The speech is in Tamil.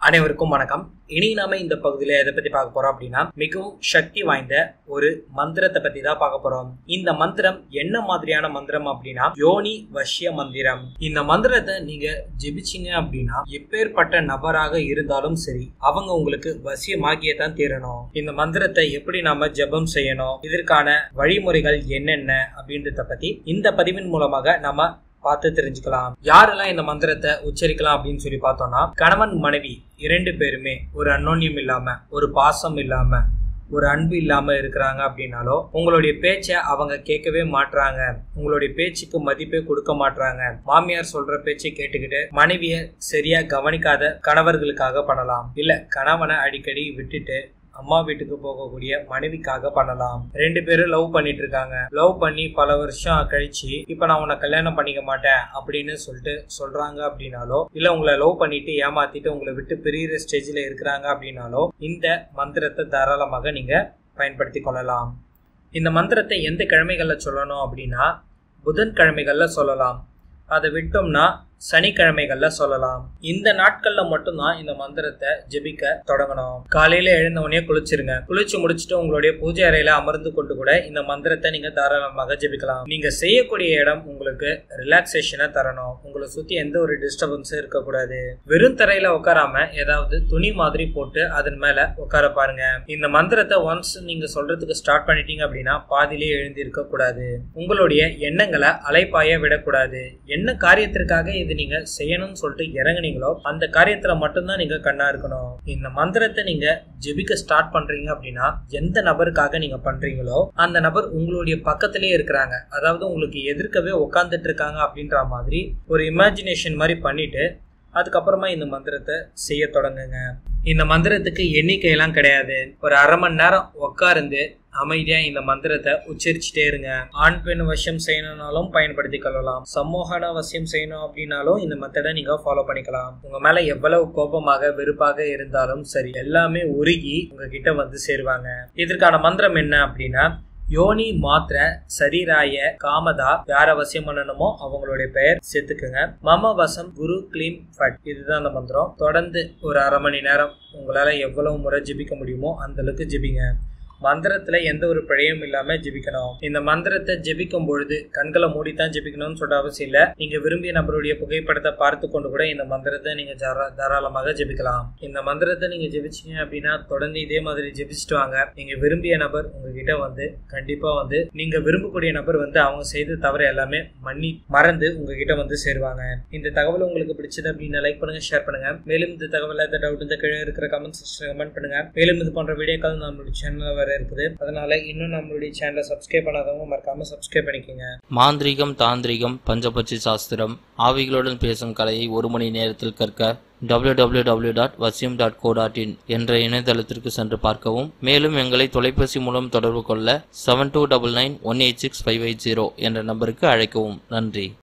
அனைவருக்கும் வணக்கம் இனி நாம இந்த பகுதியில எதை பத்தி பார்க்க போறோம் அப்படின்னா மிகவும் சக்தி வாய்ந்த ஒரு மந்திரத்தை பத்தி தான் பார்க்க போறோம் இந்த மந்திரம் என்ன மாதிரியான மந்திரம் அப்படின்னா யோனி வஷ்ய மந்திரம் இந்த மந்திரத்தை நீங்க ஜெபிச்சீங்க அப்படின்னா எப்பேற்பட்ட நபராக இருந்தாலும் சரி அவங்க உங்களுக்கு வசியமாகியே தான் தீரணும் இந்த மந்திரத்தை எப்படி நாம ஜெபம் செய்யணும் இதற்கான வழிமுறைகள் என்னென்ன அப்படின்றத பத்தி இந்த பதிவின் மூலமாக நாம பார்த்து தெரிஞ்சுக்கலாம் யாரெல்லாம் இந்த மந்திரத்தை உச்சரிக்கலாம் அப்படின்னு சொல்லி பார்த்தோம்னா கணவன் மனைவி இரண்டு பேருமே ஒரு அன்னோன்யம் இல்லாம ஒரு பாசம் இல்லாம ஒரு அன்பு இல்லாம இருக்கிறாங்க அப்படின்னாலோ உங்களுடைய பேச்சை அவங்க கேட்கவே மாட்றாங்க உங்களுடைய பேச்சுக்கு மதிப்பே கொடுக்க மாட்றாங்க மாமியார் சொல்ற பேச்சை கேட்டுக்கிட்டு மனைவிய சரியா கவனிக்காத கணவர்களுக்காக பண்ணலாம் இல்ல கணவனை அடிக்கடி விட்டுட்டு அம்மா வீட்டுக்கு போகக்கூடிய மனைவிக்காக பண்ணலாம் ரெண்டு பேரும் லவ் பண்ணிட்டு இருக்காங்க லவ் பண்ணி பல வருஷம் கழிச்சு இப்ப நான் உன்னை கல்யாணம் பண்ணிக்க மாட்டேன் அப்படின்னு சொல்லிட்டு சொல்றாங்க அப்படின்னாலோ இல்ல உங்களை லவ் பண்ணிட்டு ஏமாத்திட்டு உங்களை விட்டு பிரியிற ஸ்டேஜ்ல இருக்கிறாங்க அப்படின்னாலோ இந்த மந்திரத்தை தாராளமாக நீங்க பயன்படுத்தி கொள்ளலாம் இந்த மந்திரத்தை எந்த கிழமைகள்ல சொல்லணும் அப்படின்னா புதன்கிழமைகள்ல சொல்லலாம் அதை விட்டோம்னா சனிக்கிழமைகள்ல சொல்லலாம் இந்த நாட்கள்ல மட்டும்தான் இந்த மந்திரத்தை ஜெபிக்க தொடங்கணும் காலையில எழுந்த உடனே குளிச்சிருங்க குளிச்சு முடிச்சுட்டு உங்களுடைய பூஜை அறையில அமர்ந்து கொண்டு கூட இந்த மந்திரத்தை நீங்க தாராளமாக ஜெபிக்கலாம் நீங்க செய்யக்கூடிய இடம் உங்களுக்கு ரிலாக்ஸேஷனை தரணும் உங்களை சுத்தி எந்த ஒரு டிஸ்டர்பன்ஸும் இருக்கக்கூடாது வெறும் தரையில உட்காராம ஏதாவது துணி மாதிரி போட்டு அதன் மேல உட்கார பாருங்க இந்த மந்திரத்தை ஒன்ஸ் நீங்க சொல்றதுக்கு ஸ்டார்ட் பண்ணிட்டீங்க அப்படின்னா பாதியிலே எழுந்தி இருக்க கூடாது உங்களுடைய எண்ணங்களை அலைப்பாய விடக்கூடாது என்ன காரியத்திற்காக இது நீங்க செய்யணும்னு சொல்லிட்டு இறங்குனீங்களோ அந்த காரியத்துல மட்டும்தான் நீங்க கண்ணா இருக்கணும் இந்த மந்திரத்தை நீங்க ஜெபிக்க ஸ்டார்ட் பண்றீங்க அப்படின்னா எந்த நபருக்காக நீங்க பண்றீங்களோ அந்த நபர் உங்களுடைய பக்கத்திலேயே இருக்கிறாங்க அதாவது உங்களுக்கு எதிர்க்கவே உட்காந்துட்டு இருக்காங்க அப்படின்ற மாதிரி ஒரு இமேஜினேஷன் மாதிரி பண்ணிட்டு அதுக்கப்புறமா இந்த மந்திரத்தை செய்ய தொடங்குங்க இந்த மந்திரத்துக்கு எண்ணிக்கையெல்லாம் கிடையாது ஒரு அரை மணி நேரம் உட்கார்ந்து அமைதியா இந்த மந்திரத்தை உச்சரிச்சுட்டே இருங்க ஆண் பெண் வசியம் செய்யணும்னாலும் பயன்படுத்தி கொள்ளலாம் சமூகன வசியம் செய்யணும் அப்படின்னாலும் இந்த மெத்தடை நீங்க ஃபாலோ பண்ணிக்கலாம் உங்க மேல எவ்வளவு கோபமாக வெறுப்பாக இருந்தாலும் சரி எல்லாமே உருகி உங்ககிட்ட வந்து சேருவாங்க இதற்கான மந்திரம் என்ன அப்படின்னா யோனி மாத்திர சரீராய காமதா யார வசியம் பண்ணணுமோ அவங்களுடைய பெயர் சேர்த்துக்குங்க மம வசம் குரு கிளீம் ஃபட் இதுதான் அந்த மந்திரம் தொடர்ந்து ஒரு அரை மணி நேரம் உங்களால எவ்வளவு முறை ஜெபிக்க முடியுமோ அந்த அளவுக்கு ஜெபிங்க மந்திரத்துல எந்த ஒரு பிழையும் இல்லாம ஜெபிக்கணும் இந்த மந்திரத்தை ஜெபிக்கும் பொழுது கண்களை மூடித்தான் ஜெபிக்கணும்னு சொல்ற அவசியம் இல்ல நீங்க விரும்பிய நபருடைய புகைப்படத்தை பார்த்து கொண்டு கூட இந்த மந்திரத்தை நீங்க தாராளமாக ஜெபிக்கலாம் இந்த மந்திரத்தை நீங்க ஜெபிச்சீங்க அப்படின்னா தொடர்ந்து இதே மாதிரி ஜெபிச்சுட்டு வாங்க நீங்க விரும்பிய நபர் உங்ககிட்ட வந்து கண்டிப்பா வந்து நீங்க விரும்பக்கூடிய நபர் வந்து அவங்க செய்த தவறு எல்லாமே மன்னி மறந்து உங்ககிட்ட வந்து சேருவாங்க இந்த தகவல் உங்களுக்கு பிடிச்சது அப்படின்னு லைக் பண்ணுங்க ஷேர் பண்ணுங்க மேலும் இந்த தகவல் ஏதாவது டவுட் இந்த கீழே இருக்கிற கமெண்ட் செக்ஷன் கமெண்ட் பண்ணுங்க மேலும் இது போன்ற வீடியோக்கள் நம்மளுடைய சேனல் வேற இருக்குது அதனால இன்னும் நம்மளுடைய சேனலை சப்ஸ்கிரைப் பண்ணாதவங்க மறக்காம சப்ஸ்கிரைப் பண்ணிக்கோங்க மாந்திரீகம் தாந்திரிகம் பஞ்சபட்சி சாஸ்திரம் ஆவிகளுடன் பேசும் கலையை ஒரு மணி நேரத்தில் கற்க www.vasyam.co.in டாட் வசியம் டாட் கோ டாட் இன் என்ற இணையதளத்திற்கு சென்று பார்க்கவும் மேலும் எங்களை தொலைபேசி மூலம் தொடர்பு கொள்ள seven two double nine one eight six five eight zero என்ற நம்பருக்கு அழைக்கவும் நன்றி